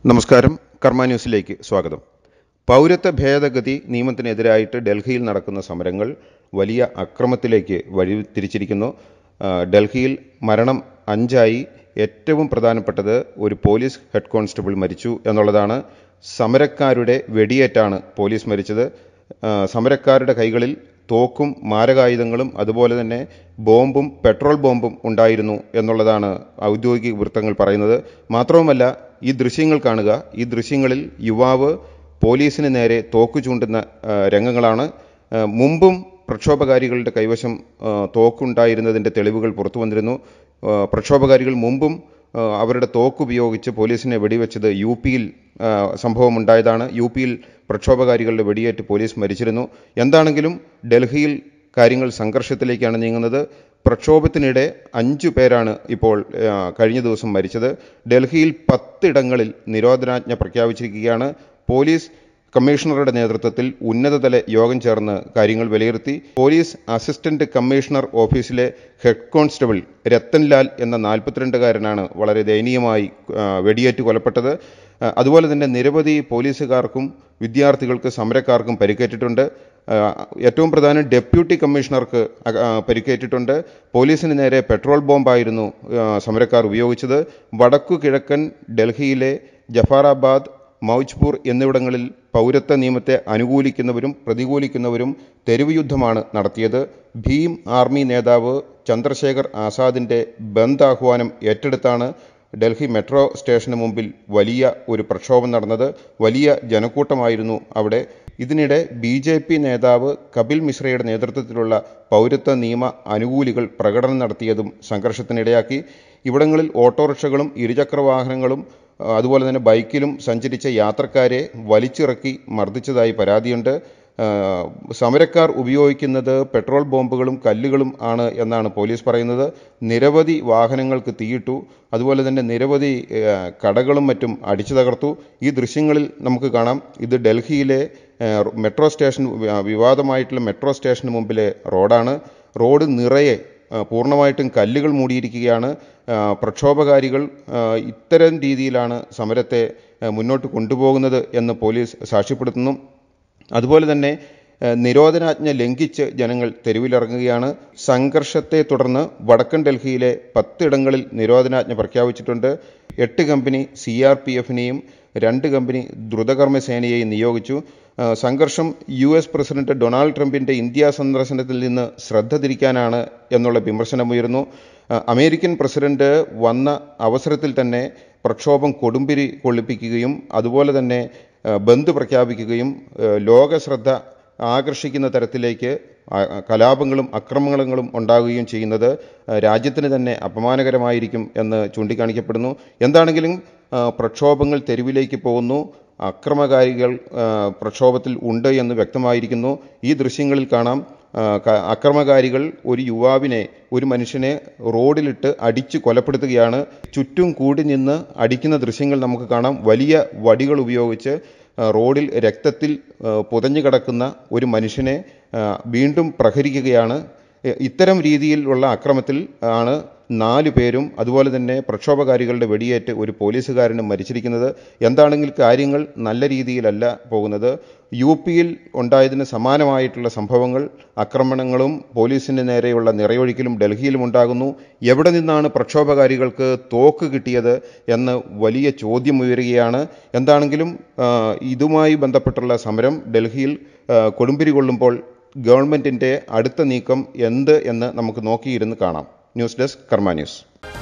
നമസ്കാരം കർമ്മ ന്യൂസിലേക്ക് സ്വാഗതം പൗരത്വ ഭേദഗതി നിയമത്തിനെതിരായിട്ട് ഡൽഹിയിൽ നടക്കുന്ന സമരങ്ങൾ വലിയ അക്രമത്തിലേക്ക് വഴി തിരിച്ചിരിക്കുന്നു ആ, ഡൽഹിയിൽ മരണം അഞ്ചായി ഏറ്റവും പ്രധാനപ്പെട്ടത് ഒരു പോലീസ് ഹെഡ് കോൺസ്റ്റബിൾ മരിച്ചു എന്നുള്ളതാണ് സമരക്കാരുടെ വെടിയേറ്റാണ് പോലീസ് മരിച്ചത് ആ, സമരക്കാരുടെ കൈകളിൽ തോക്കും മാരകായുധങ്ങളും അതുപോലെ തന്നെ ബോംബും പെട്രോൾ ബോംബും ഉണ്ടായിരുന്നു എന്നുള്ളതാണ് ഔദ്യോഗിക വൃത്തങ്ങൾ പറയുന്നത് മാത്രവുമല്ല ഈ ദൃശ്യങ്ങൾ കാണുക ഈ ദൃശ്യങ്ങളിൽ യുവാവ് പോലീസിന് നേരെ തോക്ക് ചൂണ്ടുന്ന ആ, രംഗങ്ങളാണ് ആ, മുമ്പും പ്രക്ഷോഭകാരികളുടെ കൈവശം ആ, തോക്കുണ്ടായിരുന്നതിൻ്റെ തെളിവുകൾ പുറത്തു വന്നിരുന്നു ആ, പ്രക്ഷോഭകാരികൾ മുമ്പും ആ, അവരുടെ തോക്ക് ഉപയോഗിച്ച് പോലീസിനെ വെടിവെച്ചത് യു പിയിൽ സംഭവം ഉണ്ടായതാണ് യു പിയിൽ പ്രക്ഷോഭകാരികളുടെ വെടിയേറ്റ് പോലീസ് മരിച്ചിരുന്നു എന്താണെങ്കിലും ഡൽഹിയിൽ കാര്യങ്ങൾ സംഘർഷത്തിലേക്കാണ് നീങ്ങുന്നത് പ്രക്ഷോഭത്തിനിടെ അഞ്ചു പേരാണ് ഇപ്പോൾ ആ, കഴിഞ്ഞ ദിവസം മരിച്ചത് ഡൽഹിയിൽ പത്തിടങ്ങളിൽ നിരോധനാജ്ഞ പ്രഖ്യാപിച്ചിരിക്കുകയാണ് പോലീസ് കമ്മീഷണറുടെ നേതൃത്വത്തിൽ ഉന്നതതല യോഗം ചേർന്ന് കാര്യങ്ങൾ വിലയിരുത്തി പോലീസ് അസിസ്റ്റന്റ് കമ്മീഷണർ ഓഫീസിലെ ഹെഡ് കോൺസ്റ്റബിൾ രത്തൻലാൽ എന്ന നാൽപ്പത്തിരണ്ടുകാരനാണ് വളരെ ദയനീയമായി ആ, വെടിയേറ്റ് കൊലപ്പെട്ടത് ആ, അതുപോലെ തന്നെ നിരവധി പോലീസുകാർക്കും വിദ്യാർത്ഥികൾക്ക് സമരക്കാർക്കും പരിക്കേറ്റിട്ടുണ്ട് ആ, ഏറ്റവും പ്രധാനം ഡെപ്യൂട്ടി കമ്മീഷണർക്ക് അ- ആ, പരിക്കേറ്റിട്ടുണ്ട് പോലീസിന് നേരെ പെട്രോൾ ബോംബായിരുന്നു ആ, സമരക്കാർ ഉപയോഗിച്ചത് വടക്കു കിഴക്കൻ ഡൽഹിയിലെ ജഫാറാബാദ് മൗജ്പൂർ എന്നിവിടങ്ങളിൽ പൗരത്വ നിയമത്തെ അനുകൂലിക്കുന്നവരും പ്രതികൂലിക്കുന്നവരും തെരുവ് യുദ്ധമാണ് നടത്തിയത് ഭീം ആർമി നേതാവ് ചന്ദ്രശേഖർ ആസാദിൻ്റെ ബന്ദ് ആഹ്വാനം ഏറ്റെടുത്താണ് ഡൽഹി മെട്രോ സ്റ്റേഷന് മുമ്പിൽ വലിയ ഒരു പ്രക്ഷോഭം നടന്നത് വലിയ ജനക്കൂട്ടമായിരുന്നു അവിടെ ഇതിനിടെ ബി ജെ പി നേതാവ് കപിൽ മിശ്രയുടെ നേതൃത്വത്തിലുള്ള പൗരത്വ നിയമ അനുകൂലികൾ പ്രകടനം നടത്തിയതും സംഘർഷത്തിനിടയാക്കി ഇവിടങ്ങളിൽ ഓട്ടോറിക്ഷകളും ഇരുചക്ര വാഹനങ്ങളും ആ, അതുപോലെ തന്നെ ബൈക്കിലും സഞ്ചരിച്ച യാത്രക്കാരെ വലിച്ചിറക്കി മർദ്ദിച്ചതായി പരാതിയുണ്ട് ആ, സമരക്കാർ ഉപയോഗിക്കുന്നത് പെട്രോൾ ബോംബുകളും കല്ലുകളും ആണ് എന്നാണ് പോലീസ് പറയുന്നത് നിരവധി വാഹനങ്ങൾക്ക് തീയിട്ടു അതുപോലെ തന്നെ നിരവധി ആ, കടകളും മറ്റും അടിച്ചു തകർത്തു ഈ ദൃശ്യങ്ങളിൽ നമുക്ക് കാണാം ഇത് ഡൽഹിയിലെ ആ, മെട്രോ സ്റ്റേഷൻ ആ, വിവാദമായിട്ടുള്ള മെട്രോ സ്റ്റേഷന് മുമ്പിലെ റോഡാണ് റോഡ് നിറയെ ആ, പൂർണ്ണമായിട്ടും കല്ലുകൾ മൂടിയിരിക്കുകയാണ് ആ, പ്രക്ഷോഭകാരികൾ ആ, ഇത്തരം രീതിയിലാണ് സമരത്തെ ആ, മുന്നോട്ട് കൊണ്ടുപോകുന്നത് എന്ന് പോലീസ് സാക്ഷ്യപ്പെടുത്തുന്നു അതുപോലെ തന്നെ ആ, നിരോധനാജ്ഞ ലംഘിച്ച് ജനങ്ങൾ തെരുവിലിറങ്ങുകയാണ് സംഘർഷത്തെ തുടർന്ന് വടക്കൻ ഡൽഹിയിലെ പത്തിടങ്ങളിൽ നിരോധനാജ്ഞ പ്രഖ്യാപിച്ചിട്ടുണ്ട് എട്ട് കമ്പനി സി ആർ പി എഫിനെയും രണ്ട് കമ്പനി ദ്രുതകർമ്മ സേനയെയും നിയോഗിച്ചു ആ, സംഘർഷം യു എസ് പ്രസിഡന്റ് ഡൊണാൾഡ് ട്രംപിന്റെ ഇന്ത്യ സന്ദർശനത്തിൽ നിന്ന് ശ്രദ്ധ തിരിക്കാനാണ് എന്നുള്ള വിമർശനമുയർന്നു ആ, അമേരിക്കൻ പ്രസിഡന്റ് വന്ന അവസരത്തിൽ തന്നെ പ്രക്ഷോഭം കൊടുമ്പിരി കൊള്ളിപ്പിക്കുകയും അതുപോലെ തന്നെ ആ, ബന്ദ് പ്രഖ്യാപിക്കുകയും ആ, ലോക ശ്രദ്ധ ആകർഷിക്കുന്ന തരത്തിലേക്ക് ആ- ആ കലാപങ്ങളും അക്രമങ്ങളും ഉണ്ടാകുകയും ചെയ്യുന്നത് ആ, രാജ്യത്തിന് തന്നെ അപമാനകരമായിരിക്കും എന്ന് ചൂണ്ടിക്കാണിക്കപ്പെടുന്നു എന്താണെങ്കിലും ആ, പ്രക്ഷോഭങ്ങൾ തെരുവിലേക്ക് പോകുന്നു അക്രമകാരികൾ ആ, പ്രക്ഷോഭത്തിൽ ഉണ്ട് എന്ന് വ്യക്തമായിരിക്കുന്നു ഈ ദൃശ്യങ്ങളിൽ കാണാം ആ, ക- അക്രമകാരികൾ ഒരു യുവാവിനെ ഒരു മനുഷ്യനെ റോഡിലിട്ട് അടിച്ചു കൊലപ്പെടുത്തുകയാണ് ചുറ്റും കൂടി നിന്ന് അടിക്കുന്ന ദൃശ്യങ്ങൾ നമുക്ക് കാണാം വലിയ വടികൾ ഉപയോഗിച്ച് ആ, റോഡിൽ രക്തത്തിൽ ആ, പുതഞ്ഞു കിടക്കുന്ന ഒരു മനുഷ്യനെ ആ, വീണ്ടും പ്രഹരിക്കുകയാണ് ഇ- ഇത്തരം രീതിയിലുള്ള അക്രമത്തിൽ ആണ് നാല് പേരും അതുപോലെ തന്നെ പ്രക്ഷോഭകാരികളുടെ വെടിയേറ്റ് ഒരു പോലീസുകാരനും മരിച്ചിരിക്കുന്നത് എന്താണെങ്കിൽ കാര്യങ്ങൾ നല്ല രീതിയിലല്ല പോകുന്നത് യു പിയിൽ ഉണ്ടായതിന് സമാനമായിട്ടുള്ള സംഭവങ്ങൾ ആക്രമണങ്ങളും പോലീസിന് നേരെയുള്ള നിറയൊഴിക്കലും ഡൽഹിയിലും ഉണ്ടാകുന്നു എവിടെ നിന്നാണ് പ്രക്ഷോഭകാരികൾക്ക് തോക്ക് കിട്ടിയത് എന്ന് വലിയ ചോദ്യം ഉയരുകയാണ് എന്താണെങ്കിലും ആ, ഇതുമായി ബന്ധപ്പെട്ടുള്ള സമരം ഡൽഹിയിൽ ആ, കൊടുമ്പിരി കൊള്ളുമ്പോൾ ഗവൺമെൻറ്റിൻ്റെ അടുത്ത നീക്കം എന്ത് എന്ന് നമുക്ക് നോക്കിയിരുന്ന് കാണാം ന്യൂസ് ഡെസ്ക് കർമ്മ ന്യൂസ്